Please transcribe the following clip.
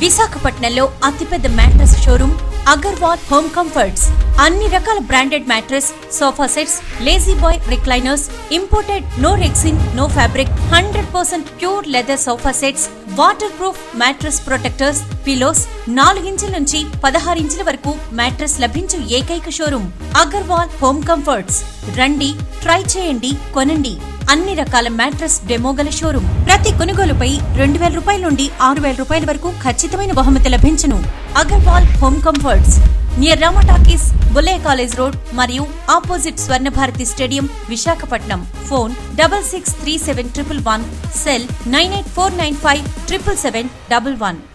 విశాఖపట్నంలో అతిపెద్ద mattress showroom Agarwal home comforts అన్ని రకాల branded mattress sofa sets lazy boy recliners imported no rexine no fabric hundred percent pure leather sofa sets water proof mattress protectors pillows నాలుగించుల నుంచి పదహారు ఇంచుల వరకు మ్యాట్రెస్ లభించు ఏకైక షోరూమ్ అగర్వాల్ హోమ్ కంఫర్ట్స్ రండి ట్రై చేయండి కొనండి అన్ని రకాల మ్యాట్రెస్ డెమో గల షోరూమ్ ప్రతి కొనుగోలుపై రెండు వేల రూపాయల నుండి ఆరు వేల రూపాయల వరకు ఖచ్చితమైన బహుమతి లభించును Agarwal home comforts near Rama talkies Bulle college road మరియు opposite Swarnabharati stadium Visakhapatnam phone double six three seven triple one cell nine eight four nine five triple seven double one